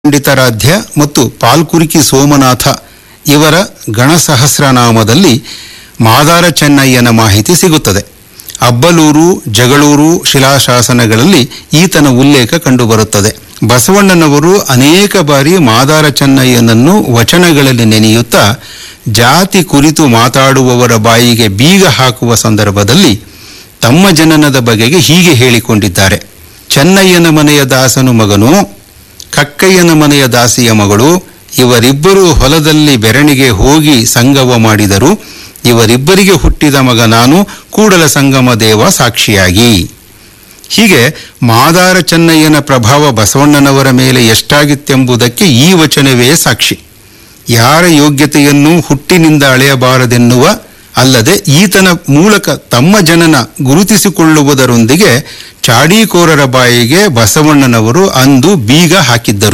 ಪಂಡಿತಾರಾಧ್ಯ ಮತ್ತು ಪಾಲ್ಕುರಿಕಿ ಸೋಮನಾಥ ಇವರ ಗಣಸಹಸ್ರನಾಮದಲ್ಲಿ ಮಾದಾರ ಚೆನ್ನಯ್ಯನ ಮಾಹಿತಿ ಸಿಗುತ್ತದೆ ಅಬ್ಬಲೂರು ಜಗಳೂರು ಶಿಲಾಶಾಸನಗಳಲ್ಲಿ ಈತನ ಉಲ್ಲೇಖ ಕಂಡುಬರುತ್ತದೆ ಬಸವಣ್ಣನವರು ಅನೇಕ ಬಾರಿ ಮಾದಾರ ಚೆನ್ನಯ್ಯನನ್ನು ವಚನಗಳಲ್ಲಿ ನೆನೆಯುತ್ತಾ ಜಾತಿ ಕುರಿತು ಮಾತಾಡುವವರ ಬಾಯಿಗೆ ಬೀಗ ಹಾಕುವ ಸಂದರ್ಭದಲ್ಲಿ ತಮ್ಮ ಜನನದ ಬಗೆಗೆ ಹೀಗೆ ಹೇಳಿಕೊಂಡಿದ್ದಾರೆ ಚೆನ್ನಯ್ಯನ ಮನೆಯ ದಾಸನು ಮಗನು ಕಕ್ಕಯ್ಯನ ಮನೆಯ ದಾಸಿಯ ಮಗಳು ಇವರಿಬ್ಬರು ಹೊಲದಲ್ಲಿ ಬೆರಣಿಗೆ ಹೋಗಿ ಸಂಗಮ ಮಾಡಿದರು ಇವರಿಬ್ಬರಿಗೆ ಹುಟ್ಟಿದ ಮಗ ನಾನು ಕೂಡಲ ಸಂಗಮ ದೇವ ಸಾಕ್ಷಿಯಾಗಿ ಹೀಗೆ ಮಾದಾರ ಚೆನ್ನಯ್ಯನ ಪ್ರಭಾವ ಬಸವಣ್ಣನವರ ಮೇಲೆ ಎಷ್ಟಾಗಿತ್ತೆಂಬುದಕ್ಕೆ ಈ ವಚನವೇ ಸಾಕ್ಷಿ ಯಾರ ಯೋಗ್ಯತೆಯನ್ನು ಹುಟ್ಟಿನಿಂದ ಅಳೆಯಬಾರದೆನ್ನುವ ಅಲ್ಲದೆ ಈತನ ಮೂಲಕ ತಮ್ಮ ಜನನ ಗುರುತಿಸಿಕೊಳ್ಳುವುದರೊಂದಿಗೆ ಚಾಡೀಕೋರರ ಬಾಯಿಗೆ ಬಸವಣ್ಣನವರು ಅಂದು ಬೀಗ ಹಾಕಿದ್ದರು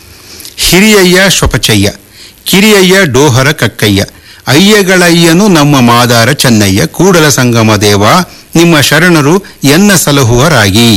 ಹಿರಿಯಯ್ಯ ಶೊಪಚಯ್ಯ ಕಿರಿಯಯ್ಯ ಡೋಹರ ಕಕ್ಕಯ್ಯ ಅಯ್ಯಗಳಯ್ಯನು ನಮ್ಮ ಮಾದಾರ ಚೆನ್ನಯ್ಯ ಕೂಡಲ ಸಂಗಮ ದೇವ ನಿಮ್ಮ ಶರಣರು ಎನ್ನ ಸಲಹುವರಾಗಿ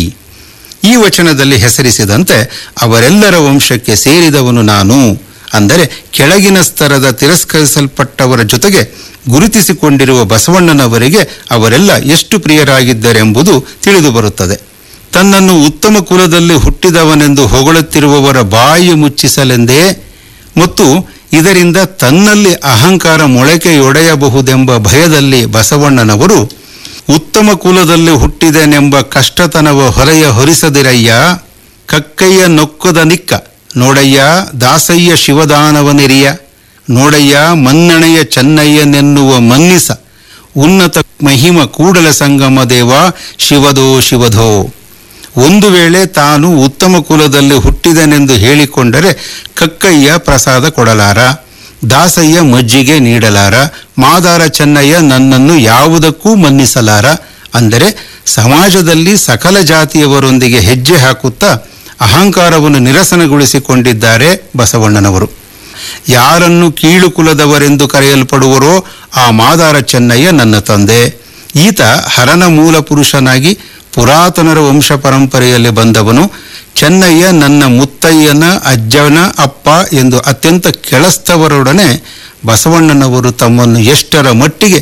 ಈ ವಚನದಲ್ಲಿ ಹೆಸರಿಸಿದಂತೆ ಅವರೆಲ್ಲರ ವಂಶಕ್ಕೆ ಸೇರಿದವನು ನಾನು ಅಂದರೆ ಕೆಳಗಿನ ಸ್ತರದ ತಿರಸ್ಕರಿಸಲ್ಪಟ್ಟವರ ಜೊತೆಗೆ ಗುರುತಿಸಿಕೊಂಡಿರುವ ಬಸವಣ್ಣನವರಿಗೆ ಅವರೆಲ್ಲ ಎಷ್ಟು ಪ್ರಿಯರಾಗಿದ್ದರೆಂಬುದು ತಿಳಿದು ಬರುತ್ತದೆ ತನ್ನನ್ನು ಉತ್ತಮ ಕುಲದಲ್ಲಿ ಹುಟ್ಟಿದವನೆಂದು ಹೊಗಳುತ್ತಿರುವವರ ಬಾಯಿ ಮುಚ್ಚಿಸಲೆಂದೇ ಮತ್ತು ಇದರಿಂದ ತನ್ನಲ್ಲಿ ಅಹಂಕಾರ ಮೊಳಕೆಯೊಡೆಯಬಹುದೆಂಬ ಭಯದಲ್ಲಿ ಬಸವಣ್ಣನವರು ಉತ್ತಮ ಕುಲದಲ್ಲಿ ಹುಟ್ಟಿದೆನೆಂಬ ಕಷ್ಟತನವ ಹೊರೆಯ ಹೊರಿಸದಿರಯ್ಯ ಕಕ್ಕಯ್ಯ ನೊಕ್ಕದ ನಿಕ್ಕ ನೋಡಯ್ಯ ದಾಸಯ್ಯ ಶಿವದಾನವನೆರಿಯ ನೋಡಯ್ಯ ಮನ್ನಣೆಯ ಚೆನ್ನಯ್ಯನೆನ್ನುವ ಮನ್ನಿಸ ಉನ್ನತ ಮಹಿಮ ಕೂಡಲ ಸಂಗಮ ದೇವ ಶಿವದೋ ಶಿವಧೋ ಒಂದು ವೇಳೆ ತಾನು ಉತ್ತಮ ಕುಲದಲ್ಲಿ ಹುಟ್ಟಿದನೆಂದು ಹೇಳಿಕೊಂಡರೆ ಕಕ್ಕಯ್ಯ ಪ್ರಸಾದ ಕೊಡಲಾರ ದಾಸಯ್ಯ ಮಜ್ಜಿಗೆ ನೀಡಲಾರ ಮಾದಾರ ಚೆನ್ನಯ್ಯ ನನ್ನನ್ನು ಯಾವುದಕ್ಕೂ ಮನ್ನಿಸಲಾರ ಅಂದರೆ ಸಮಾಜದಲ್ಲಿ ಸಕಲ ಜಾತಿಯವರೊಂದಿಗೆ ಹೆಜ್ಜೆ ಹಾಕುತ್ತಾ ಅಹಂಕಾರವನ್ನು ನಿರಸನಗೊಳಿಸಿಕೊಂಡಿದ್ದಾರೆ ಬಸವಣ್ಣನವರು ಯಾರನ್ನು ಕೀಳು ಕುಲದವರೆಂದು ಕರೆಯಲ್ಪಡುವರೋ ಆ ಮಾದಾರ ಚೆನ್ನಯ್ಯ ನನ್ನ ತಂದೆ ಈತ ಹರನ ಮೂಲ ಪುರುಷನಾಗಿ ಪುರಾತನರ ವಂಶ ಪರಂಪರೆಯಲ್ಲಿ ಬಂದವನು ಚೆನ್ನಯ್ಯ ನನ್ನ ಮುತ್ತಯ್ಯನ ಅಜ್ಜನ ಅಪ್ಪ ಎಂದು ಅತ್ಯಂತ ಕೆಳಸ್ತವರೊಡನೆ ಬಸವಣ್ಣನವರು ತಮ್ಮನ್ನು ಎಷ್ಟರ ಮಟ್ಟಿಗೆ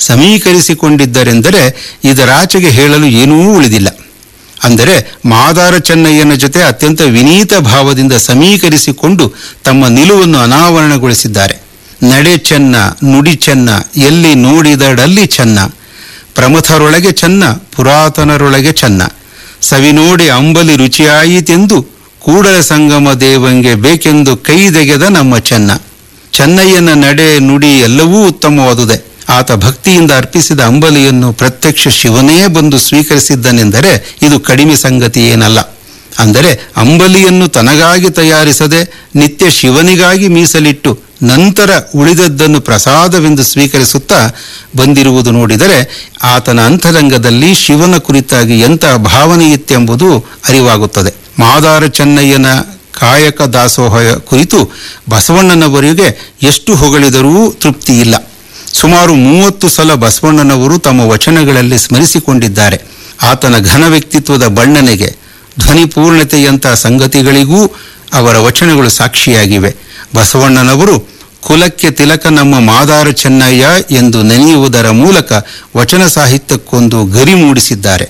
ಸಮೀಕರಿಸಿಕೊಂಡಿದ್ದರೆಂದರೆ ಇದರಾಚೆಗೆ ಹೇಳಲು ಏನೂ ಉಳಿದಿಲ್ಲ ಅಂದರೆ ಮಾದಾರ ಚೆನ್ನಯ್ಯನ ಜೊತೆ ಅತ್ಯಂತ ವಿನೀತ ಭಾವದಿಂದ ಸಮೀಕರಿಸಿಕೊಂಡು ತಮ್ಮ ನಿಲುವನ್ನು ಅನಾವರಣಗೊಳಿಸಿದ್ದಾರೆ ನಡೆ ಚೆನ್ನ ನುಡಿ ಚೆನ್ನ ಎಲ್ಲಿ ನೋಡಿದಡಲ್ಲಿ ಚೆನ್ನ ಪ್ರಮಥರೊಳಗೆ ಚೆನ್ನ ಪುರಾತನರೊಳಗೆ ಚೆನ್ನ ಸವಿ ನೋಡಿ ಅಂಬಲಿ ರುಚಿಯಾಯಿತೆಂದು ಕೂಡಲ ಸಂಗಮ ದೇವಂಗೆ ಬೇಕೆಂದು ಕೈದೆಗೆದ ನಮ್ಮ ಚೆನ್ನ ಚೆನ್ನಯ್ಯನ ನಡೆ ನುಡಿ ಎಲ್ಲವೂ ಉತ್ತಮವಾದುದೆ ಆತ ಭಕ್ತಿಯಿಂದ ಅರ್ಪಿಸಿದ ಅಂಬಲಿಯನ್ನು ಪ್ರತ್ಯಕ್ಷ ಶಿವನೇ ಬಂದು ಸ್ವೀಕರಿಸಿದ್ದನೆಂದರೆ ಇದು ಕಡಿಮೆ ಸಂಗತಿ ಏನಲ್ಲ ಅಂದರೆ ಅಂಬಲಿಯನ್ನು ತನಗಾಗಿ ತಯಾರಿಸದೆ ನಿತ್ಯ ಶಿವನಿಗಾಗಿ ಮೀಸಲಿಟ್ಟು ನಂತರ ಉಳಿದದ್ದನ್ನು ಪ್ರಸಾದವೆಂದು ಸ್ವೀಕರಿಸುತ್ತಾ ಬಂದಿರುವುದು ನೋಡಿದರೆ ಆತನ ಅಂತರಂಗದಲ್ಲಿ ಶಿವನ ಕುರಿತಾಗಿ ಎಂತಹ ಭಾವನೆ ಇತ್ತೆಂಬುದು ಅರಿವಾಗುತ್ತದೆ ಮಾದಾರ ಚೆನ್ನಯ್ಯನ ಕಾಯಕ ದಾಸೋಹ ಕುರಿತು ಬಸವಣ್ಣನವರಿಗೆ ಎಷ್ಟು ಹೊಗಳಿದರೂ ತೃಪ್ತಿ ಇಲ್ಲ ಸುಮಾರು ಮೂವತ್ತು ಸಲ ಬಸವಣ್ಣನವರು ತಮ್ಮ ವಚನಗಳಲ್ಲಿ ಸ್ಮರಿಸಿಕೊಂಡಿದ್ದಾರೆ ಆತನ ಘನ ವ್ಯಕ್ತಿತ್ವದ ಬಣ್ಣನೆಗೆ ಧ್ವನಿ ಪೂರ್ಣತೆಯಂತಹ ಸಂಗತಿಗಳಿಗೂ ಅವರ ವಚನಗಳು ಸಾಕ್ಷಿಯಾಗಿವೆ ಬಸವಣ್ಣನವರು ಕುಲಕ್ಕೆ ತಿಲಕ ನಮ್ಮ ಮಾದಾರ ಚೆನ್ನಯ್ಯ ಎಂದು ನೆನೆಯುವುದರ ಮೂಲಕ ವಚನ ಸಾಹಿತ್ಯಕ್ಕೊಂದು ಗರಿ ಮೂಡಿಸಿದ್ದಾರೆ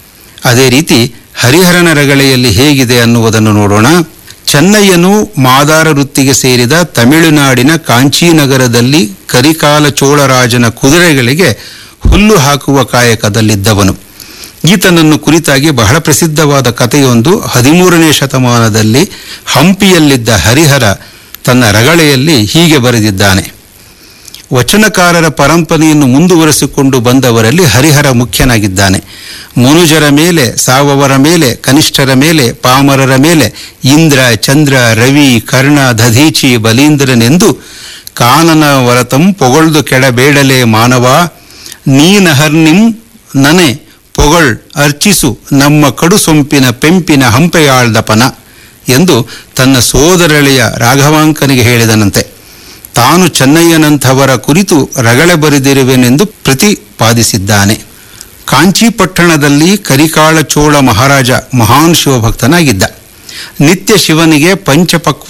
ಅದೇ ರೀತಿ ಹರಿಹರನ ರಗಳೆಯಲ್ಲಿ ಹೇಗಿದೆ ಅನ್ನುವುದನ್ನು ನೋಡೋಣ ಚೆನ್ನಯ್ಯನು ಮಾದಾರ ವೃತ್ತಿಗೆ ಸೇರಿದ ತಮಿಳುನಾಡಿನ ಕಾಂಚೀನಗರದಲ್ಲಿ ಕರಿಕಾಲ ಚೋಳರಾಜನ ಕುದುರೆಗಳಿಗೆ ಹುಲ್ಲು ಹಾಕುವ ಕಾಯಕದಲ್ಲಿದ್ದವನು ಈತನನ್ನು ಕುರಿತಾಗಿ ಬಹಳ ಪ್ರಸಿದ್ಧವಾದ ಕಥೆಯೊಂದು ಹದಿಮೂರನೇ ಶತಮಾನದಲ್ಲಿ ಹಂಪಿಯಲ್ಲಿದ್ದ ಹರಿಹರ ತನ್ನ ರಗಳೆಯಲ್ಲಿ ಹೀಗೆ ಬರೆದಿದ್ದಾನೆ ವಚನಕಾರರ ಪರಂಪರೆಯನ್ನು ಮುಂದುವರೆಸಿಕೊಂಡು ಬಂದವರಲ್ಲಿ ಹರಿಹರ ಮುಖ್ಯನಾಗಿದ್ದಾನೆ ಮನುಜರ ಮೇಲೆ ಸಾವವರ ಮೇಲೆ ಕನಿಷ್ಠರ ಮೇಲೆ ಪಾಮರರ ಮೇಲೆ ಇಂದ್ರ ಚಂದ್ರ ರವಿ ಕರ್ಣ ದಧೀಚಿ ಬಲೀಂದ್ರನೆಂದು ಕಾನನ ವರತಂ ಪೊಗಳ್ದು ಕೆಡಬೇಡಲೇ ಮಾನವ ನೀನಹರ್ನಿಂ ನನೆ ಪೊಗಳ್ ಅರ್ಚಿಸು ನಮ್ಮ ಕಡು ಸೊಂಪಿನ ಪೆಂಪಿನ ಹಂಪೆಯಾಳ್ದಪನ ಎಂದು ತನ್ನ ಸೋದರಳೆಯ ರಾಘವಾಂಕನಿಗೆ ಹೇಳಿದನಂತೆ ತಾನು ಚೆನ್ನಯ್ಯನಂಥವರ ಕುರಿತು ರಗಳೆ ಬರೆದಿರುವೆನೆಂದು ಪ್ರತಿಪಾದಿಸಿದ್ದಾನೆ ಕಾಂಚಿ ಪಟ್ಟಣದಲ್ಲಿ ಕರಿಕಾಳ ಚೋಳ ಮಹಾರಾಜ ಮಹಾನ್ ಶಿವಭಕ್ತನಾಗಿದ್ದ ನಿತ್ಯ ಶಿವನಿಗೆ ಪಂಚಪಕ್ವ